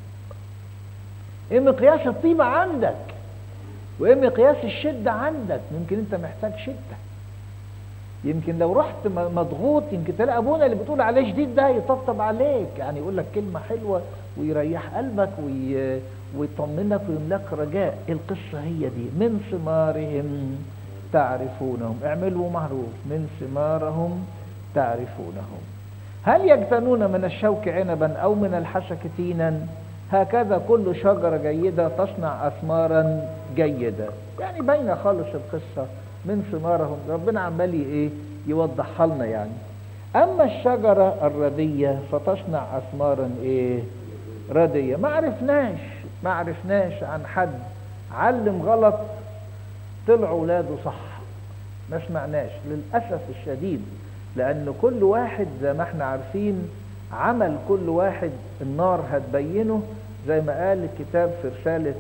ايه مقياس الطيبة عندك وايه مقياس الشدة عندك يمكن انت محتاج شدة يمكن لو رحت مضغوط يمكن تلاقي ابونا اللي بتقول عليه شديد ده يطبطب عليك يعني يقول لك كلمة حلوة ويريح قلبك وي... ويطمنك ويملاك رجاء القصة هي دي من ثمارهم تعرفونهم اعملوا معروف من ثمارهم تعرفونهم هل يجتنون من الشوك عنبا او من الحسك تينا هكذا كل شجرة جيدة تصنع أثمارا جيدة يعني باينة خالص القصة من ثمارهم ربنا عمال ايه يوضحها لنا يعني أما الشجرة الردية فتصنع أثمارا ايه ردية ما عرفناش ما عرفناش عن حد علم غلط طلع ولاده صح ما سمعناش للأسف الشديد لأن كل واحد زي ما احنا عارفين عمل كل واحد النار هتبينه زي ما قال الكتاب في رسالة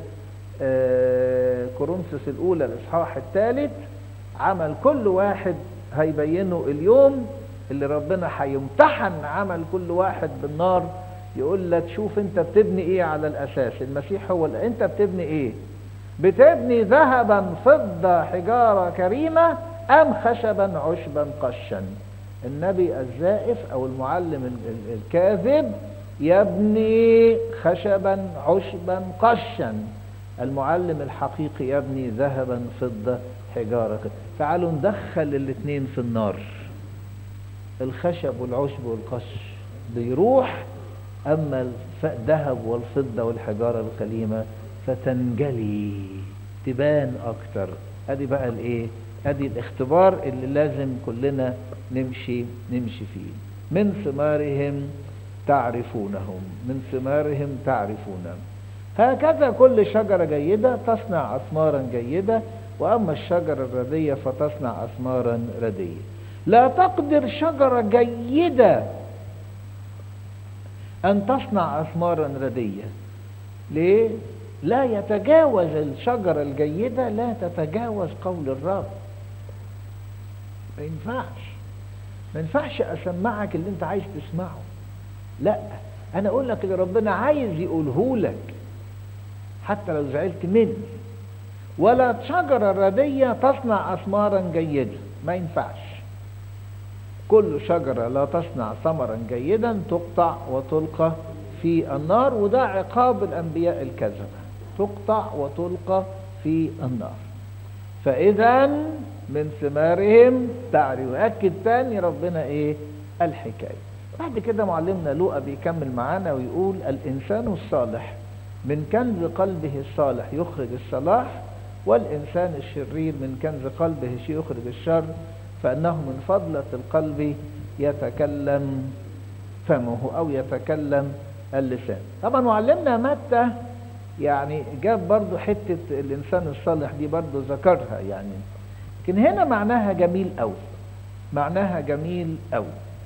كورنثوس الأولى الإصحاح الثالث عمل كل واحد هيبينه اليوم اللي ربنا هيمتحن عمل كل واحد بالنار يقول لك شوف انت بتبني ايه على الاساس المسيح هو اللي انت بتبني ايه بتبني ذهبا فضة حجارة كريمة ام خشبا عشبا قشا النبي الزائف او المعلم الكاذب يبني خشبا عشبا قشا المعلم الحقيقي يبني ذهبا فضة حجارة تعالوا ندخل الاثنين في النار الخشب والعشب والقش بيروح اما الذهب والفضة والحجارة الكليمة فتنجلي تبان اكتر ادي بقى الايه ادي الاختبار اللي لازم كلنا نمشي نمشي فيه من ثمارهم تعرفونهم من ثمارهم تعرفونهم هكذا كل شجرة جيدة تصنع أثمارا جيدة وأما الشجرة الردية فتصنع أثمارا ردية لا تقدر شجرة جيدة أن تصنع أثمارا ردية ليه؟ لا يتجاوز الشجرة الجيدة لا تتجاوز قول الرب ما ينفعش ما ينفعش أسمعك اللي أنت عايز تسمعه لا أنا أقول لك اللي ربنا عايز يقوله لك حتى لو زعلت مني ولا شجرة ردية تصنع أثمارا جيدة ما ينفعش كل شجرة لا تصنع ثمرا جيدا تقطع وتلقى في النار وده عقاب الأنبياء الكذبة تقطع وتلقى في النار فإذا من ثمارهم تعرف أكد تاني ربنا إيه الحكاية بعد كده معلمنا لوقا بيكمل معانا ويقول الإنسان الصالح من كنز قلبه الصالح يخرج الصلاح والإنسان الشرير من كنز قلبه يخرج الشر فأنه من فضلة القلب يتكلم فمه أو يتكلم اللسان طبعا معلمنا متى يعني جاب برضو حتة الإنسان الصالح دي برضو ذكرها يعني لكن هنا معناها جميل أوي معناها جميل أوي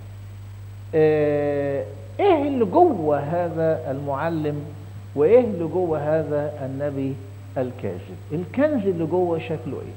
اه ايه اللي جوه هذا المعلم وايه اللي جوه هذا النبي الكاذب الكنز اللي جوه شكله ايه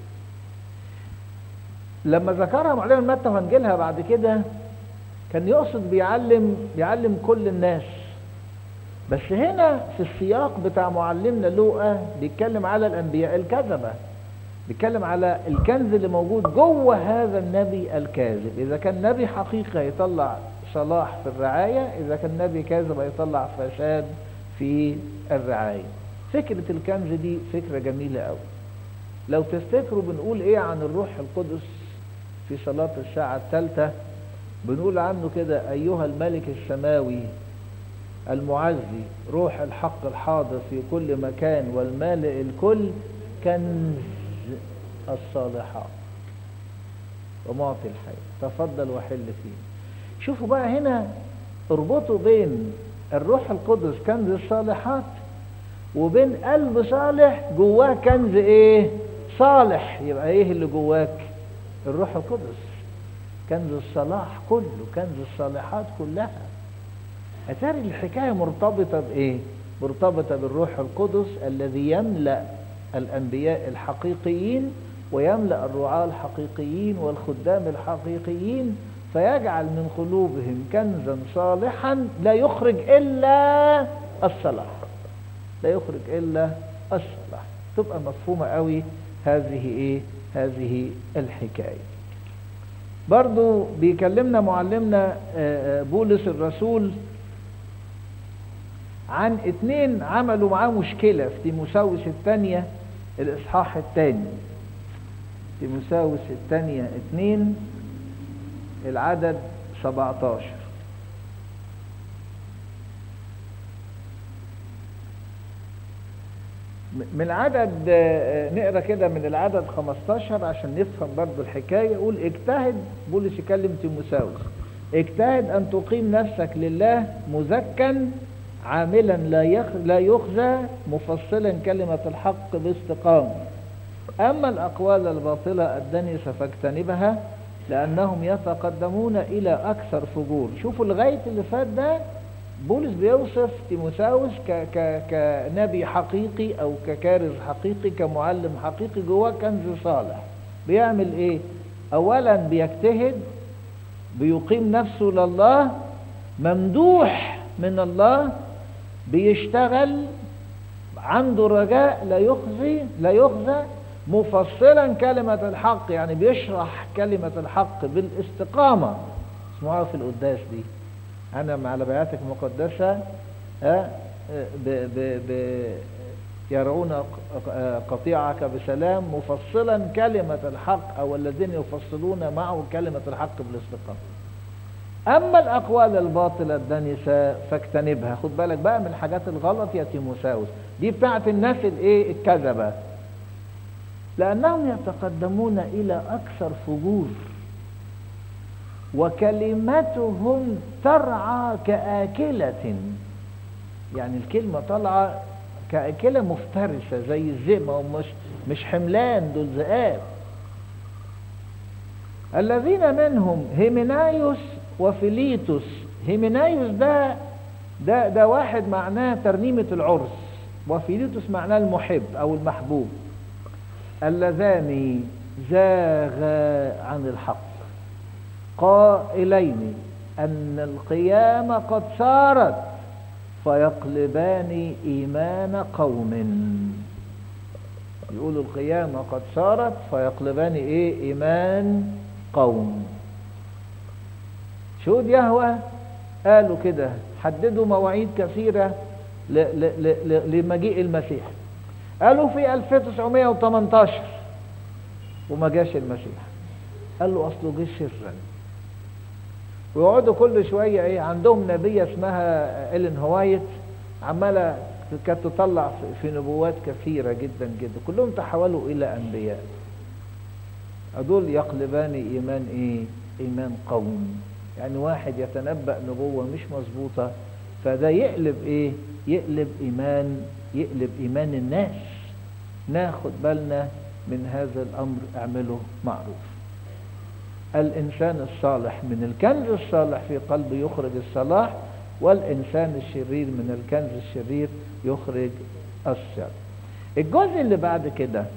لما ذكرها معلم متى وهنجيلها بعد كده كان يقصد بيعلم بيعلم كل الناس بس هنا في السياق بتاع معلمنا لوقا بيتكلم على الانبياء الكذبه بيتكلم على الكنز اللي موجود جوه هذا النبي الكاذب اذا كان نبي حقيقي هيطلع صلاح في الرعايه اذا كان نبي كاذب هيطلع فساد في الرعايه فكره الكنز دي فكره جميله قوي لو تفتكروا بنقول ايه عن الروح القدس في صلاة الساعة الثالثة بنقول عنه كده أيها الملك السماوي المعزي روح الحق الحاضر في كل مكان والمالئ الكل كنز الصالحات ومعطي الحياة تفضل وحل فيه شوفوا بقى هنا اربطوا بين الروح القدس كنز الصالحات وبين قلب صالح جواه كنز ايه صالح يبقى ايه اللي جواك الروح القدس كنز الصلاح كله كنز الصالحات كلها أتاري الحكاية مرتبطة بإيه؟ مرتبطة بالروح القدس الذي يملأ الأنبياء الحقيقيين ويملأ الرعاة الحقيقيين والخدام الحقيقيين فيجعل من قلوبهم كنزا صالحا لا يخرج إلا الصلاح لا يخرج إلا الصلاح تبقى مفهومة قوي هذه إيه؟ هذه الحكاية برضو بيكلمنا معلمنا بولس الرسول عن اتنين عملوا معاه مشكلة في تيموساوس الثانية الإصحاح الثاني تيموساوس الثانية اتنين العدد 17 من العدد نقرا كده من العدد 15 عشان نفهم برضو الحكايه يقول اجتهد بولس يكلم تيموساوس اجتهد ان تقيم نفسك لله مزكا عاملا لا لا يخزى مفصلا كلمه الحق باستقامه اما الاقوال الباطله الدنيسه فاجتنبها لانهم يتقدمون الى اكثر فجور شوفوا لغايه اللي فات ده بولس بيوصف تيموساوس ك ك كنبي حقيقي او ككارز حقيقي كمعلم حقيقي جواه كنز صالح بيعمل ايه اولا بيجتهد بيقيم نفسه لله ممدوح من الله بيشتغل عنده رجاء لا يخزي لا يخزى مفصلا كلمة الحق يعني بيشرح كلمة الحق بالاستقامة اسمعوها في القداس دي أنا مع لبياتك المقدسة ب ب ب يرون قطيعك بسلام مفصلا كلمة الحق أو الذين يفصلون معه كلمة الحق بالاستقامة أما الأقوال الباطلة الدنسة فاجتنبها خد بالك بقى من الحاجات الغلط يا تيموساوس دي بتاعت الناس الايه الكذبة لأنهم يتقدمون إلى أكثر فجور وكلمتهم ترعى كآكلة يعني الكلمة طالعة كآكلة مفترسة زي الذئب ومش مش حملان دول ذئاب الذين منهم هيمنايوس وفيليتوس هيمنايوس ده ده ده واحد معناه ترنيمة العرس وفيليتوس معناه المحب أو المحبوب اللذان زاغا عن الحق قائلين أن القيامة قد صارت فيقلبان إيمان قوم يقولوا القيامة قد صارت فيقلبان إيه إيمان قوم شهود يهوى قالوا كده حددوا مواعيد كثيرة لمجيء المسيح قالوا في 1918 وما جاش المسيح قال له اصله جه سرا ويقعدوا كل شويه ايه عندهم نبيه اسمها ايلين هوايت عماله كانت تطلع في نبوات كثيره جدا جدا كلهم تحولوا الى انبياء هذول يقلبان ايمان ايه ايمان قوم يعني واحد يتنبأ نبوة مش مظبوطة فده يقلب ايه يقلب ايمان يقلب ايمان الناس ناخد بالنا من هذا الامر اعمله معروف الانسان الصالح من الكنز الصالح في قلبه يخرج الصلاح والانسان الشرير من الكنز الشرير يخرج الشر الجزء اللي بعد كده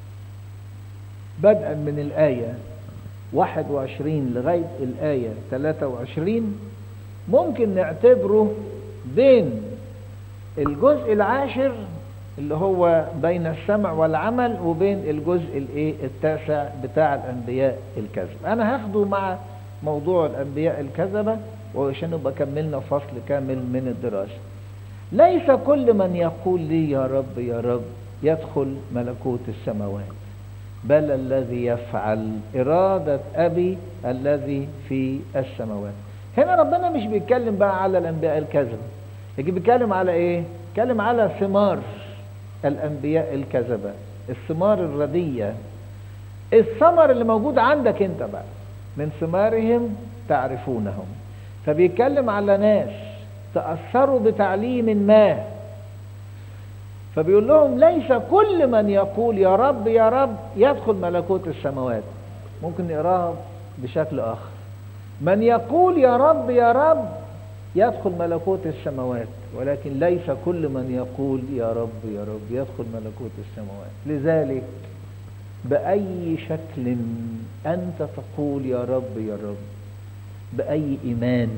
بدءا من الآية 21 لغاية الآية 23 ممكن نعتبره بين الجزء العاشر اللي هو بين السمع والعمل وبين الجزء الايه التاسع بتاع الانبياء الكذب انا هاخده مع موضوع الانبياء الكذبه وعشان نبقى كملنا فصل كامل من الدراسه ليس كل من يقول لي يا رب يا رب يدخل ملكوت السماوات بل الذي يفعل إرادة أبي الذي في السماوات هنا ربنا مش بيتكلم بقى على الأنبياء الكذب يجي بيتكلم على إيه بيتكلم على ثمار الأنبياء الكذبة الثمار الردية الثمر اللي موجود عندك انت بقى من ثمارهم تعرفونهم فبيتكلم على ناس تأثروا بتعليم ما فبيقول لهم ليس كل من يقول يا رب يا رب يدخل ملكوت السماوات ممكن نقراها بشكل آخر من يقول يا رب يا رب يدخل ملكوت السماوات ولكن ليس كل من يقول يا رب يا رب يدخل ملكوت السماوات لذلك بأي شكل أنت تقول يا رب يا رب بأي إيمان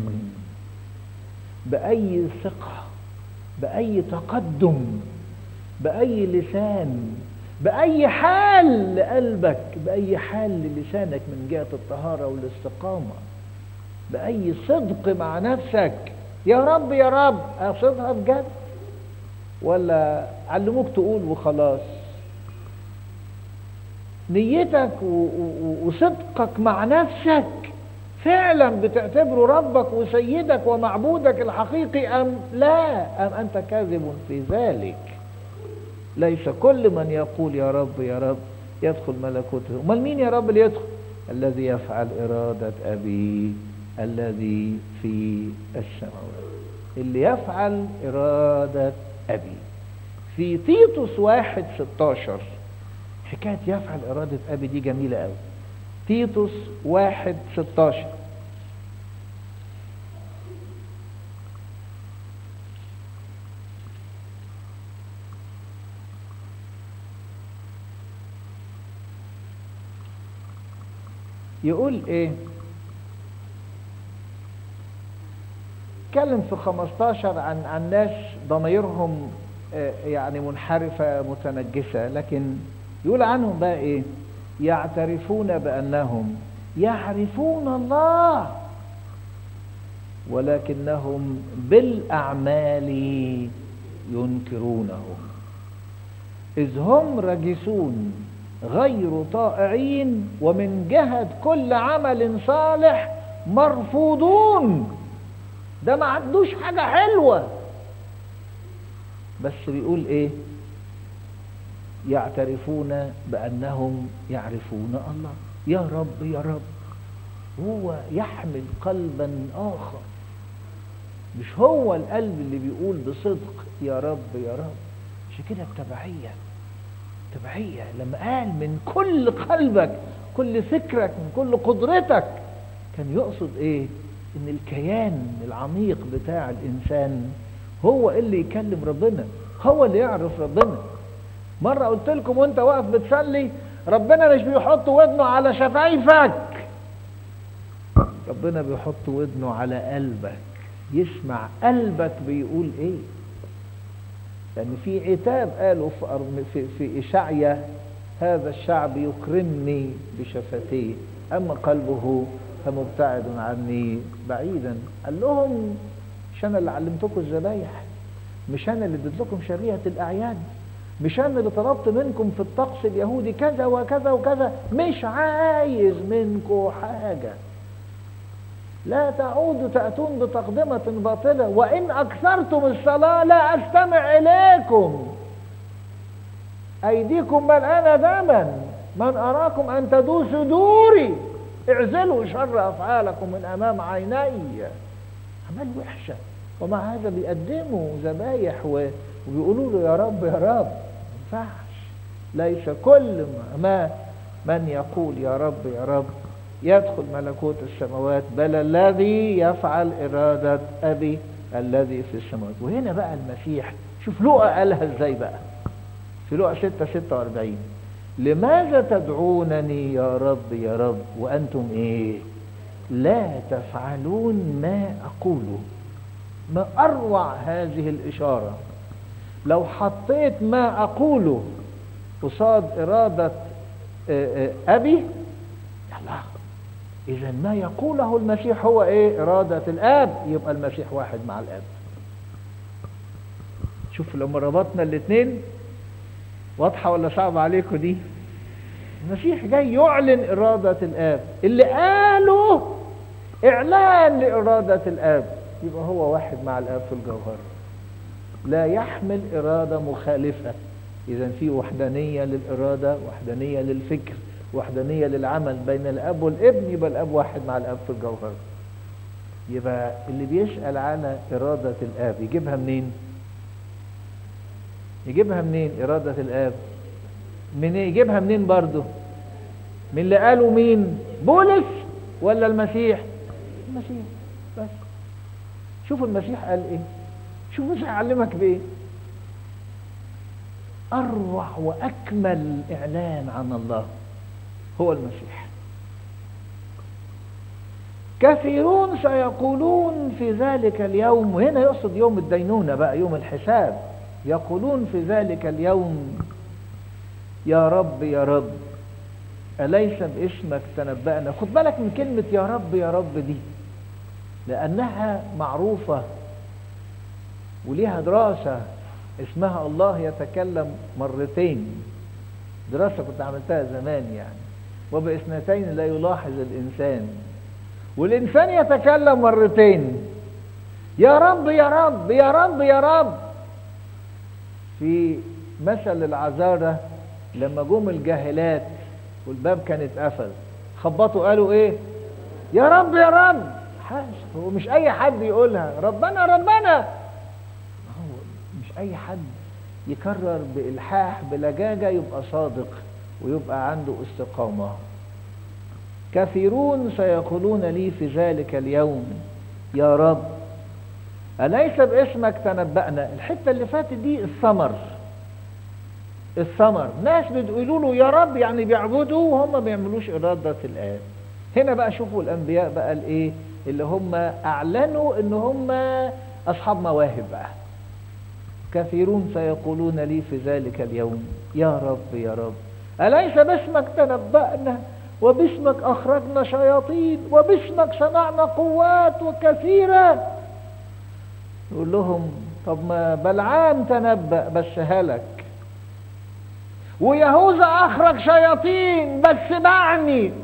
بأي ثقة بأي تقدم بأي لسان بأي حال لقلبك بأي حال للسانك من جهة الطهارة والاستقامة بأي صدق مع نفسك يا رب يا رب أقصدها بجد ولا علموك تقول وخلاص نيتك وصدقك مع نفسك فعلا بتعتبره ربك وسيدك ومعبودك الحقيقي أم لا أم أنت كاذب في ذلك ليس كل من يقول يا رب يا رب يدخل ملكوته امال مين يا رب اللي يدخل الذي يفعل إرادة أبي الذي في السماوات اللي يفعل إرادة أبي في تيتوس واحد ستاشر حكاية يفعل إرادة أبي دي جميلة أوي تيتوس واحد ستاشر يقول ايه اتكلم في 15 عن عن ناس ضميرهم يعني منحرفة متنجسة لكن يقول عنهم بقى ايه يعترفون بأنهم يعرفون الله ولكنهم بالأعمال ينكرونه إذ هم رجسون غير طائعين ومن جهة كل عمل صالح مرفوضون ده ما عندوش حاجة حلوة بس بيقول ايه يعترفون بأنهم يعرفون الله يا رب يا رب هو يحمل قلبا آخر مش هو القلب اللي بيقول بصدق يا رب يا رب عشان كده التبعية تبعية لما قال من كل قلبك كل فكرك من كل قدرتك كان يقصد ايه ان الكيان العميق بتاع الانسان هو اللي يكلم ربنا هو اللي يعرف ربنا مرة قلت لكم وانت واقف بتصلي ربنا مش بيحط ودنه على شفايفك ربنا بيحط ودنه على قلبك يسمع قلبك بيقول ايه لان في عتاب قالوا في, في, في اشعيا هذا الشعب يكرمني بشفتيه اما قلبه فمبتعد عني بعيدا قال لهم مش انا اللي علمتكم الذبايح مش انا اللي اديت لكم شريعه الاعياد مش انا اللي طلبت منكم في الطقس اليهودي كذا وكذا وكذا مش عايز منكم حاجه لا تعودوا تأتون بتقدمة باطلة وإن أكثرتم الصلاة لا أستمع إليكم أيديكم ملآنة دما من أراكم أن تدوسوا دوري اعزلوا شر أفعالكم من أمام عيني عمل وحشة ومع هذا بيقدموا ذبايح وبيقولوا له يا رب يا رب ما ينفعش ليس كل ما من يقول يا رب يا رب يدخل ملكوت السماوات بل الذي يفعل إرادة أبي الذي في السماوات وهنا بقى المسيح شوف لقى قالها ازاي بقى في لقى 6 46 لماذا تدعونني يا رب يا رب وأنتم إيه لا تفعلون ما أقوله ما أروع هذه الإشارة لو حطيت ما أقوله قصاد إرادة أبي الله إذا ما يقوله المسيح هو إيه إرادة الآب يبقى المسيح واحد مع الآب شوف لما ربطنا الاثنين واضحة ولا صعبة عليكم دي المسيح جاي يعلن إرادة الآب اللي قاله إعلان لإرادة الآب يبقى هو واحد مع الآب في الجوهر لا يحمل إرادة مخالفة إذا في وحدانية للإرادة وحدانية للفكر وحدانية للعمل بين الأب والابن يبقى الأب واحد مع الأب في الجوهر يبقى اللي بيسأل على إرادة الآب يجيبها منين يجيبها منين إرادة الآب من يجيبها منين برضه من اللي قالوا مين بولس ولا المسيح المسيح بس شوفوا المسيح قال ايه شوف المسيح علمك بايه اروع واكمل اعلان عن الله هو المسيح كثيرون سيقولون في ذلك اليوم وهنا يقصد يوم الدينونة بقى يوم الحساب يقولون في ذلك اليوم يا رب يا رب أليس باسمك تنبأنا خد بالك من كلمة يا رب يا رب دي لأنها معروفة وليها دراسة اسمها الله يتكلم مرتين دراسة كنت عملتها زمان يعني وباثنتين لا يلاحظ الإنسان والإنسان يتكلم مرتين يا رب يا رب يا رب يا رب في مثل العذارة لما جم الجاهلات والباب كان اتقفل خبطوا قالوا ايه يا رب يا رب حاجة هو مش اي حد يقولها ربنا ربنا هو مش اي حد يكرر بإلحاح بلجاجة يبقى صادق ويبقى عنده استقامة كثيرون سيقولون لي في ذلك اليوم يا رب أليس باسمك تنبأنا الحتة اللي فاتت دي الثمر الثمر ناس بتقولوا له يا رب يعني بيعبدوا وهم ما بيعملوش إرادة الآب هنا بقى شوفوا الأنبياء بقى الإيه اللي هم أعلنوا إن هم أصحاب مواهب بقى كثيرون سيقولون لي في ذلك اليوم يا رب يا رب أليس باسمك تنبأنا وباسمك أخرجنا شياطين وباسمك صنعنا قوات وكثيرة يقول لهم طب ما بلعام تنبأ بس هلك ويهوذا أخرج شياطين بس باعني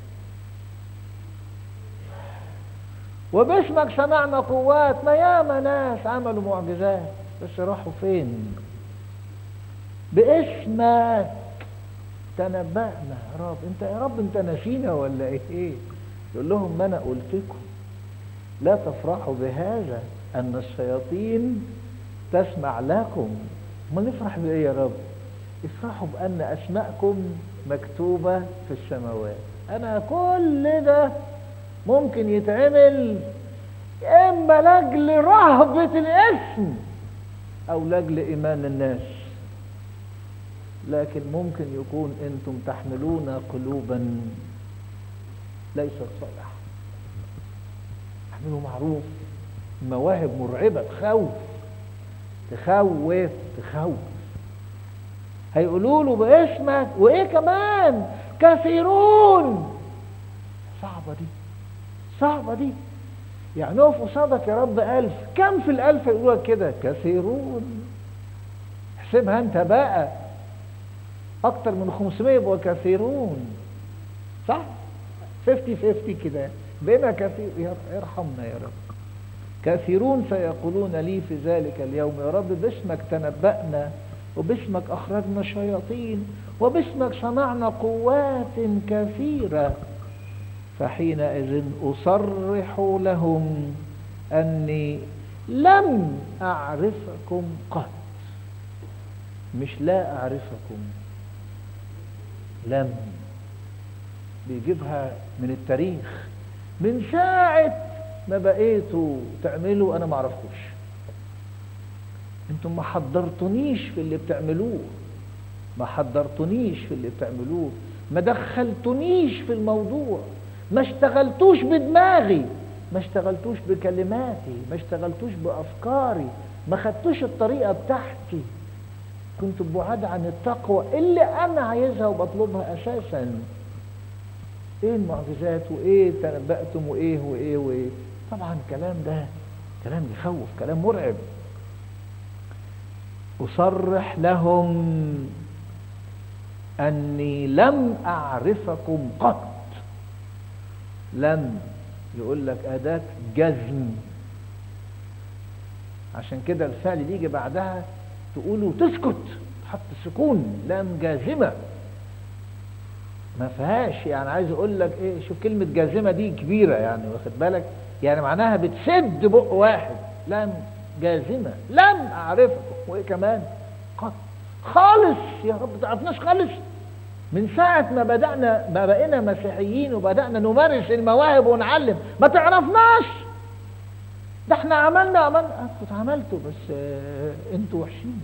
وباسمك صنعنا قوات ما ياما ناس عملوا معجزات بس راحوا فين باسمك تنبأنا يا رب انت يا رب انت نسينا ولا ايه يقول لهم ما انا قلت لكم لا تفرحوا بهذا ان الشياطين تسمع لكم ما نفرح بايه يا رب افرحوا بان اسماءكم مكتوبة في السماوات انا كل ده ممكن يتعمل اما لاجل رهبة الاسم او لاجل ايمان الناس لكن ممكن يكون انتم تحملون قلوبا ليست صالحة اعملوا معروف مواهب مرعبة تخوف تخوف تخوف هيقولوا له باسمك وايه كمان كثيرون صعبة دي صعبة دي يعني اقف قصادك يا رب ألف كم في الألف يقولوا كده كثيرون احسبها انت بقى أكتر من 500 يبقوا كثيرون صح 50 50 كده بقينا كثير ارحمنا يا رب كثيرون سيقولون لي في ذلك اليوم يا رب باسمك تنبأنا وباسمك أخرجنا شياطين وباسمك صنعنا قوات كثيرة فحينئذ أصرح لهم أني لم أعرفكم قط مش لا أعرفكم لم بيجيبها من التاريخ من ساعة ما بقيتوا تعملوا أنا ما أعرفكوش انتم ما حضرتونيش في اللي بتعملوه ما حضرتونيش في اللي بتعملوه ما دخلتونيش في الموضوع ما اشتغلتوش بدماغي ما اشتغلتوش بكلماتي ما اشتغلتوش بأفكاري ما خدتوش الطريقة بتاعتي كنت بعاد عن التقوى اللي أنا عايزها وبطلبها أساسا ايه المعجزات وايه تنبأتم وايه وايه وايه طبعا الكلام ده كلام يخوف كلام مرعب أصرح لهم أني لم أعرفكم قط لم يقول لك أداة جزم عشان كده الفعل اللي يجي بعدها تقولوا تسكت تحط سكون لام جازمة ما فيهاش يعني عايز اقول لك ايه شوف كلمة جازمة دي كبيرة يعني واخد بالك يعني معناها بتسد بق واحد لام جازمة لم اعرفكم وايه كمان قط خالص يا رب تعرفناش خالص من ساعة ما بدأنا ما بقينا مسيحيين وبدأنا نمارس المواهب ونعلم ما تعرفناش ده احنا عملنا عملنا كنت عملته بس اه انتوا وحشين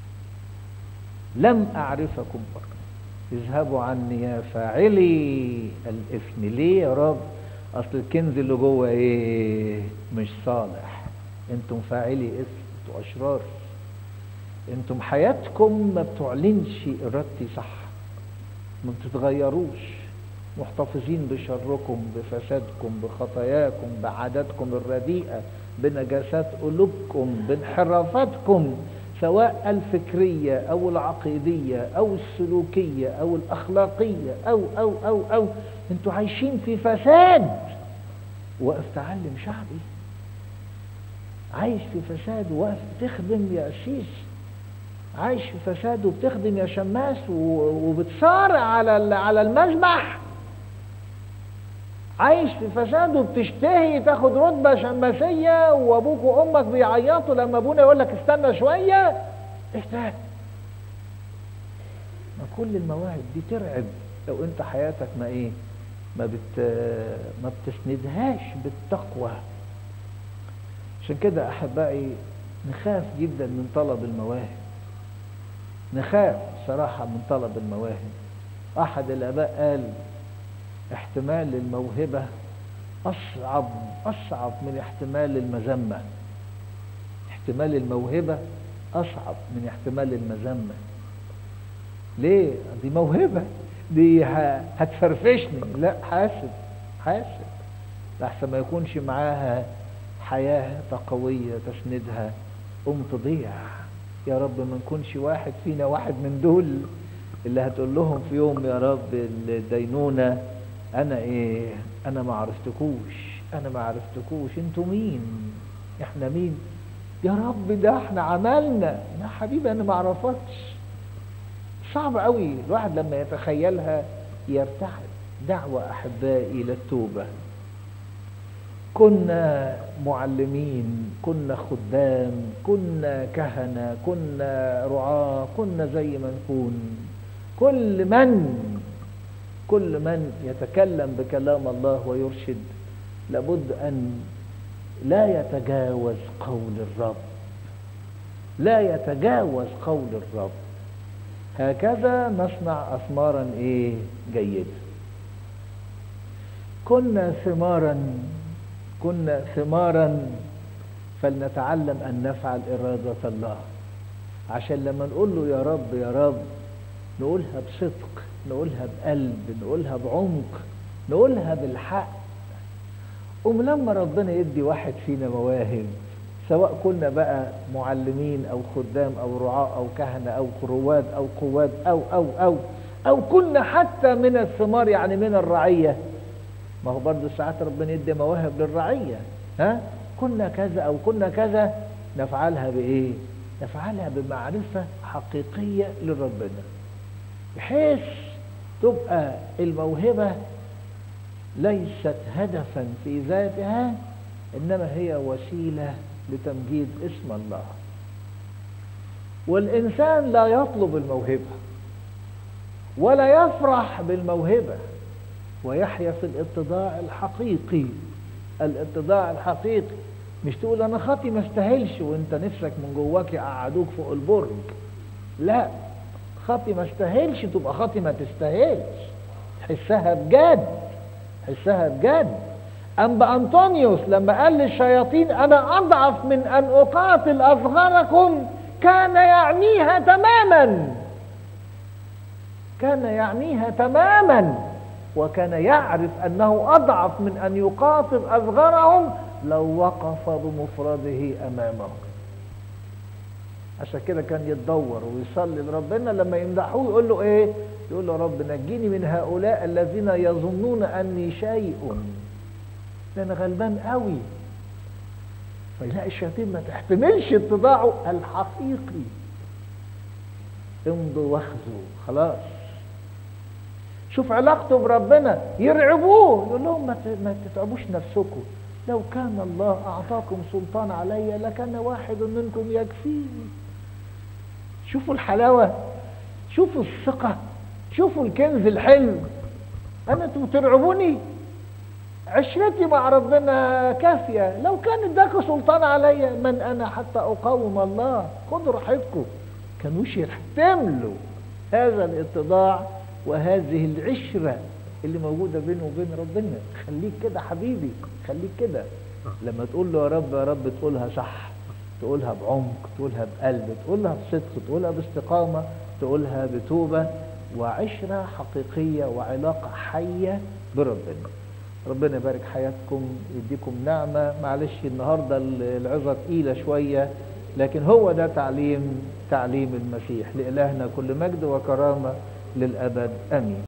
لم اعرفكم برضه اذهبوا عني يا فاعلي الاثم ليه يا رب اصل الكنز اللي جوه ايه مش صالح انتم فاعلي اثم انتوا اشرار انتم حياتكم ما بتعلنش ارادتي صح ما بتتغيروش محتفظين بشركم بفسادكم بخطاياكم بعاداتكم الرديئة بنجاسات قلوبكم بانحرافاتكم سواء الفكرية أو العقيدية أو السلوكية أو الأخلاقية أو أو أو أو أنتوا عايشين في فساد وقف تعلم شعبي عايش في فساد وقف تخدم يا قسيس عايش في فساد وبتخدم يا شماس وبتصارع على على المذبح عايش في فساد وبتشتهي تاخد رتبة شماسية وابوك وامك بيعيطوا لما ابونا يقول لك استنى شوية ايه ده ما كل المواهب دي ترعب لو انت حياتك ما ايه ما بت ما بتسندهاش بالتقوى عشان كده احبائي نخاف جدا من طلب المواهب نخاف صراحة من طلب المواهب احد الاباء قال احتمال الموهبة أصعب أصعب من احتمال المذمة احتمال الموهبة أصعب من احتمال المذمة ليه؟ دي موهبة دي هتفرفشني لا حاسب حاسب لحسن ما يكونش معاها حياة تقوية تسندها قوم تضيع يا رب ما نكونش واحد فينا واحد من دول اللي هتقول لهم في يوم يا رب الدينونة انا ايه انا ما عرفتكوش انا ما عرفتكوش انتوا مين احنا مين يا رب ده احنا عملنا يا حبيبي انا ما اعرفكش صعب قوي الواحد لما يتخيلها يرتعد دعوة أحبائي للتوبة كنا معلمين كنا خدام كنا كهنة كنا رعاة كنا زي ما نكون كل من كل من يتكلم بكلام الله ويرشد لابد أن لا يتجاوز قول الرب لا يتجاوز قول الرب هكذا نصنع أثمارا إيه جيدة كنا ثمارا كنا ثمارا فلنتعلم أن نفعل إرادة الله عشان لما نقول له يا رب يا رب نقولها بصدق نقولها بقلب نقولها بعمق نقولها بالحق قوم لما ربنا يدي واحد فينا مواهب سواء كنا بقى معلمين او خدام او رعاة او كهنة او رواد او قواد او او او او كنا حتى من الثمار يعني من الرعية ما هو برضه ساعات ربنا يدي مواهب للرعية ها كنا كذا او كنا كذا نفعلها بايه نفعلها بمعرفة حقيقية لربنا بحيث تبقى الموهبة ليست هدفا في ذاتها انما هي وسيله لتمجيد اسم الله والانسان لا يطلب الموهبه ولا يفرح بالموهبه ويحيا في الاتضاع الحقيقي الاتضاع الحقيقي مش تقول انا خطي ما استاهلش وانت نفسك من جواك يقعدوك فوق البرج لا خطي ما استاهلش تبقى خطي ما تستاهلش تحسها بجد حسها بجد أنبا أنطونيوس لما قال للشياطين أنا أضعف من أن أقاتل أصغركم كان يعنيها تماما كان يعنيها تماما وكان يعرف أنه أضعف من أن يقاتل أصغرهم لو وقف بمفرده أمامهم عشان كده كان يتدور ويصلي لربنا لما يمدحوه يقول له ايه يقول له رب نجيني من هؤلاء الذين يظنون اني شيء ده انا غلبان قوي فيلاقي الشياطين ما تحتملش اتضاعه الحقيقي امضوا واخذوا خلاص شوف علاقته بربنا يرعبوه يقول لهم ما تتعبوش نفسكم لو كان الله اعطاكم سلطان علي لكان واحد منكم يكفيني شوفوا الحلاوة شوفوا الثقة شوفوا الكنز الحلو أنا انتوا ترعبوني عشرتي مع ربنا كافية لو كان اداك سلطان عليا من أنا حتى أقاوم الله خدوا راحتكم كانوش يحتملوا هذا الاتضاع وهذه العشرة اللي موجودة بينه وبين ربنا خليك كده حبيبي خليك كده لما تقول له يا رب يا رب تقولها صح تقولها بعمق تقولها بقلب تقولها بصدق تقولها باستقامة تقولها بتوبة وعشرة حقيقية وعلاقة حية بربنا ربنا يبارك حياتكم يديكم نعمة معلش النهاردة العظة تقيلة شوية لكن هو ده تعليم تعليم المسيح لإلهنا كل مجد وكرامة للأبد أمين